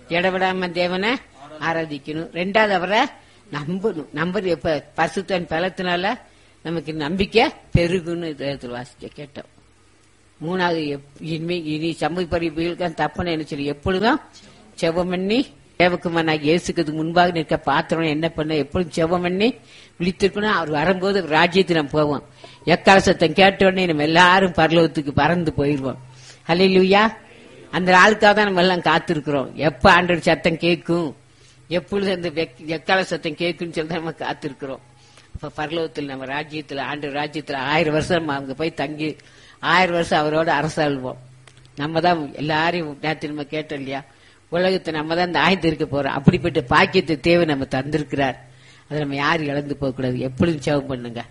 இடவிடாம தேவனை ஆராதிக்கணும் ரெண்டாவது அவரை நம்பணும் நம்பர் எப்ப பசுத்தன் பலத்தினால நமக்கு நம்பிக்கை பெருகுன்னு இதுல வாசிக்க கேட்டோம் மூணாவது எப்- இனிமே இனி சமூகப்பறிவுகளுக்கு தப்புன்னு என்ன சொல்லி எப்பொழுதும் செவம் பண்ணி தேவக்குமாராக இயேசுக்கு முன்பாக நிற்க பாத்திரம் என்ன பண்ண எப்பொழுதும் செவம் பண்ணி விழித்திருக்கணும் அவர் வரும்போது ராஜ்யத்துக்கு நம்ம போவோம் எக்கால சத்தம் கேட்ட உடனே நம்ம எல்லாரும் பரலோகத்துக்கு பறந்து போயிருவோம் ஹalleluya அந்த ஆளுக்காக தான் நம்ம எல்லாம் காத்திருக்கிறோம் எப்ப ஆண்டோட சத்தம் கேட்கும் எப்பொழுது அந்த வெக்- எக்கால சத்தம் கேட்கும்னு சொல்லி தான் நம்ம காத்திருக்கிறோம் இப்ப பரலோகத்தில் நம்ம ராஜ்யத்துல ஆண்டு ராஜ்யத்துல ஆயிரம் வருஷம் நம்ம அங்க போய் தங்கி ஆயிரம் வருஷம் அவரோட அரசாள்வோம் நம்ம தான் எல்லாரையும் நேற்று நம்ம கேட்டோம் இல்லையா உலகத்தை நம்ம தான் இந்த ஆயத்து இருக்க போறோம் அப்படிப்பட்ட பாக்கியத்தை தேவை நம்ம தந்திருக்கிறார் அதை நம்ம யாரும் இழந்து போக கூடாது எப்பொழுதும் சேவம் பண்ணுங்க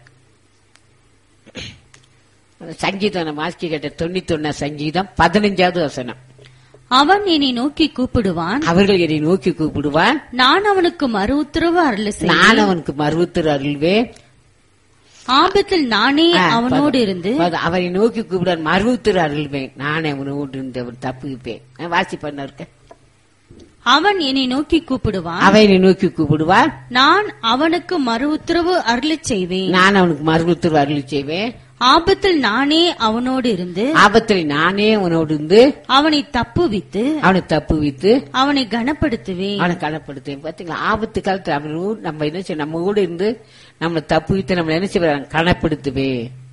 அந்த சங்கீதம் நம்ம ஆஸ்கி கேட்ட தொண்ணூத்தி ஒன்னா சங்கீதம் பதினஞ்சாவது வசனம் அவன் என்னை நோக்கி கூப்பிடுவான் அவர்கள் என்னை நோக்கி கூப்பிடுவான் நான் அவனுக்கு மறு உத்தரவு அருள செய்வேன் நான் அவனுக்கு மருவத்தர் அருள்வேன் ஆபத்தில் நானே ஆ, அவனோடு பத- இருந்து பத- அவரை நோக்கி கூப்பிடான் மருவத்தர் அருள்வேன் நானே அவனோடு இருந்து அவன் தப்புவிப்பேன் நான் வாசி பண்ண இருக்க அவன் என்னை நோக்கி கூப்பிடுவான் அவனை நோக்கி கூப்பிடுவான் நான் அவனுக்கு மறு உத்தரவு அருளச் செய்வேன் நான் அவனுக்கு மருவத்தர் அருள் செய்வேன் ஆபத்தில் நானே அவனோடு இருந்து ஆபத்தில் நானே அவனோடு இருந்து அவனை தப்புவித்து அவனை தப்புவித்து அவனை கனப்படுத்துவேன் அவனை கனப்படுத்துவேன் பாத்தீங்களா ஆபத்து காலத்துல அவன் ஊ- நம்ம என்ன செய்ய நம்ம கூட இருந்து நம்மளை தப்புவித்து நம்மளை என்ன செய்வாங்க கனப்படுத்துவே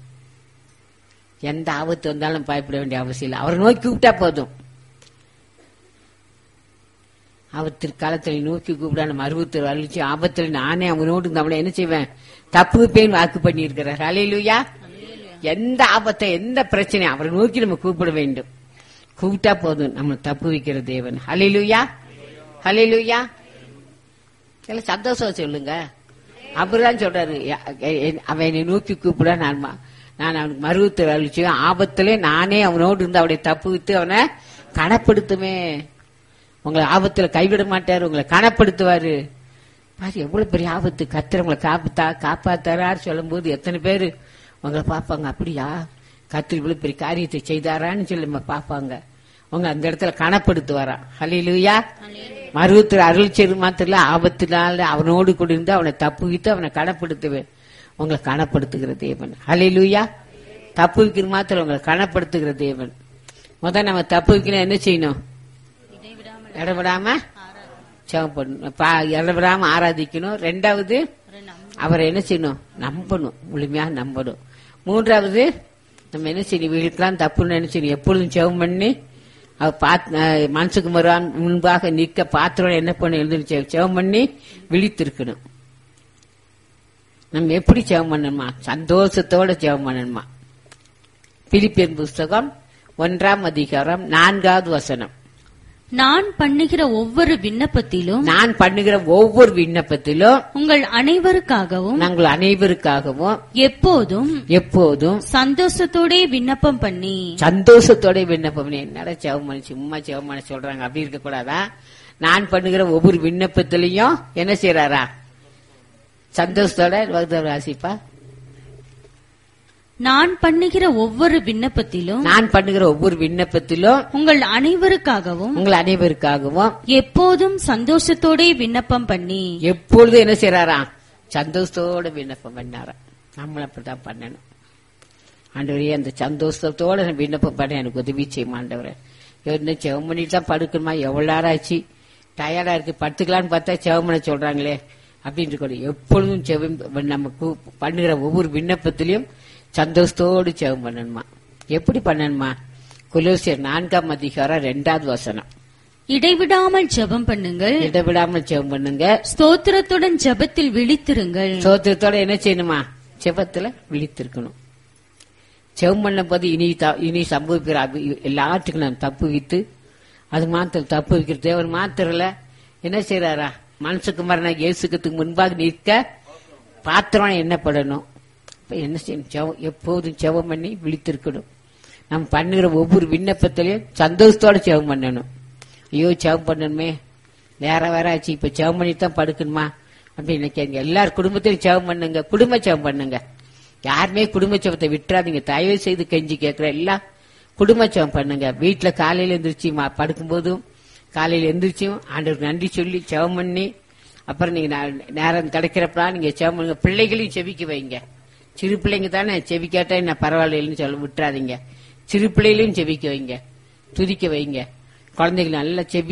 எந்த ஆபத்து வந்தாலும் பயப்பட வேண்டிய அவசியம் இல்லை அவரை நோக்கி கூப்பிட்டா போதும் ஆபத்திற்கு காலத்தில் நோக்கி கூப்பிட நம்ம அறுபத்தி அழிச்சு ஆபத்தில் நானே அவனோடு இருந்து அவனை என்ன செய்வேன் தப்புவிப்பேன் வாக்கு பண்ணியிருக்கிறார் அலையிலுயா எந்த ஆபத்தை எந்த பிரச்சனை அவரை நோக்கி நம்ம கூப்பிட வேண்டும் கூப்பிட்டா போதும் நம்ம தப்பு வைக்கிற தேவன் ஹலிலுயா ஹலிலுயா எல்லாம் சந்தோஷம் சொல்லுங்க அவர்தான் சொல்றாரு எ- எ- அவன் என்னை நோக்கி கூப்பிட நான் ம- நான் அவனுக்கு மருவத்தை அழிச்சுவேன் ஆபத்திலே நானே அவனோடு இருந்து அவனை தப்பு வித்து அவனை கனப்படுத்துமே உங்களை ஆபத்துல கைவிட மாட்டாரு உங்களை கனப்படுத்துவாரு பாரு எவ்வளவு பெரிய ஆபத்து கத்திர உங்களை காப்பாத்தா காப்பாத்தாரான்னு சொல்லும்போது எத்தனை பேரு உங்களை பார்ப்பாங்க அப்படியா கத்திர இவ்வளவு பெரிய காரியத்தை செய்தாரான்னு சொல்லி நம்ம பார்ப்பாங்க உங்க அந்த இடத்துல கனப்படுத்துவாரா ஹலிலுயா மருவத்தில் அருள் செய்து மாத்திர ஆபத்தினால அவனோடு கூட இருந்து அவனை தப்புவித்து அவனை கனப்படுத்துவேன் உங்களை கனப்படுத்துகிற தேவன் ஹலிலுயா தப்பு வைக்கிற மாத்திரம் உங்களை கனப்படுத்துகிற தேவன் முதல் நம்ம தப்பு வைக்கணும் என்ன செய்யணும் இடவிடாம ஜெபம் பண்ணணும் பா- இடவிடாம ஆராதிக்கணும் ரெண்டாவது அவரை என்ன செய்யணும் நம்பணும் முழுமையா நம்பணும் மூன்றாவது நம்ம என்ன செய்யணும் வீட்டுக்கெல்லாம் தப்புன்னு என்ன செய்யணும் எப்பொழுதும் ஜெபம் பண்ணி அவ பாத் அஹ் மனசுக்கு மறுவான் முன்பாக நிற்க பாத்திரம் என்ன பண்ண எழுந்து ஜெபம் பண்ணி விழித்திருக்கணும் நம்ம எப்படி ஜெபம் பண்ணணுமா சந்தோஷத்தோட ஜெபம் பண்ணணுமா பிலிப்பியன் புஸ்தகம் ஒன்றாம் அதிகாரம் நான்காவது வசனம் நான் பண்ணுகிற ஒவ்வொரு விண்ணப்பத்திலும் நான் பண்ணுகிற ஒவ்வொரு விண்ணப்பத்திலும் உங்கள் அனைவருக்காகவும் நாங்கள் அனைவருக்காகவும் எப்போதும் எப்போதும் சந்தோஷத்தோடே விண்ணப்பம் பண்ணி சந்தோஷத்தோட விண்ணப்பம் பண்ணி, என்னடா செவமணி சும்மா செவமணி சொல்றாங்க அப்படி இருக்க கூடாதா நான் பண்ணுகிற ஒவ்வொரு விண்ணப்பத்திலையும் என்ன செய்யறாரா சந்தோஷத்தோட வகுத்தவர் வாசிப்பா நான் பண்ணுகிற ஒவ்வொரு விண்ணப்பத்திலும் நான் பண்ணுகிற ஒவ்வொரு விண்ணப்பத்திலும் உங்கள் அனைவருக்காகவும் உங்கள் அனைவருக்காகவும் எப்போதும் சந்தோஷத்தோடே விண்ணப்பம் பண்ணி எப்பொழுதும் என்ன செய்யறாரா சந்தோஷத்தோட விண்ணப்பம் பண்ணாரா நம்மளும் அப்படிதான் பண்ணணும் ஆண்டவரே அந்த சந்தோஷத்தோட நான் விண்ணப்பம் பண்ண எனக்கு உதவி செய்யும் ஆண்டவரே என்ன செவம் பண்ணிட்டு தான் படுக்கணுமா எவ்வளவு நேரம் ஆச்சு டயர்டா இருக்கு படுத்துக்கலான்னு பார்த்தா செவம் பண்ண சொல்றாங்களே அப்படின்னு இருக்கணும் எப்பொழுதும் செவம் நம்ம கூ- பண்ணுகிற ஒவ்வொரு விண்ணப்பத்திலையும் சந்தோஷத்தோடு செவம் பண்ணணுமா எப்படி பண்ணணுமா குலோசியர் நான்காம் அதிகாரம் ரெண்டாவது வசனம் இடைவிடாமல் ஜெபம் பண்ணுங்கள் இடவிடாமல் செவம் பண்ணுங்க ஸ்தோத்திரத்துடன் ஜெபத்தில் விழித்திருங்கள் சோத்திரத்தோட என்ன செய்யணுமா செபத்துல விழித்திருக்கணும் செவம் பண்ண போது இனி த- இனி சம்பவிக்கிற அபி- எல்லாத்துக்கும் நான் தப்பு வித்து அது மாத்திரம் தப்பு வைக்கிற தேவன் மாத்திரல என்ன செய்யறாரா மனசுக்கு மரண இயேசுக்கத்துக்கு முன்பாக நிற்க பாத்திரம் என்ன படணும் இப்ப என்ன செய்யணும் செவம் எப்போதும் செவம் பண்ணி விழித்திருக்கணும் நம்ம பண்ணுகிற ஒவ்வொரு விண்ணப்பத்திலையும் சந்தோஷத்தோட செவம் பண்ணணும் ஐயோ செவம் பண்ணணுமே வேற வேற ஆச்சு இப்ப செவம் பண்ணி தான் படுக்கணுமா அப்படின்னு நினைக்காங்க எல்லார் குடும்பத்திலும் செவம் பண்ணுங்க குடும்ப செவம் பண்ணுங்க யாருமே குடும்ப செவத்தை விட்டுறாதீங்க தயவு செய்து கெஞ்சி கேட்கிற எல்லாம் குடும்ப செவம் பண்ணுங்க வீட்டுல காலையில எந்திரிச்சு மா- படுக்கும்போதும் காலையில எந்திரிச்சும் ஆண்டவருக்கு நன்றி சொல்லி செவம் பண்ணி அப்புறம் நீங்க நே- நேரம் கிடைக்கிறப்பலாம் நீங்க செவம் பண்ணுங்க பிள்ளைகளையும் செவிக்க வைங்க சிறு பிள்ளைங்க தானே செவிக்காட்டா என்ன பரவாயில்லைன்னு சொல்ல விட்டுறாதீங்க சிறு பிள்ளைகளையும் செவிக்க வைங்க துதிக்க வைங்க குழந்தைகள் நல்லா செவி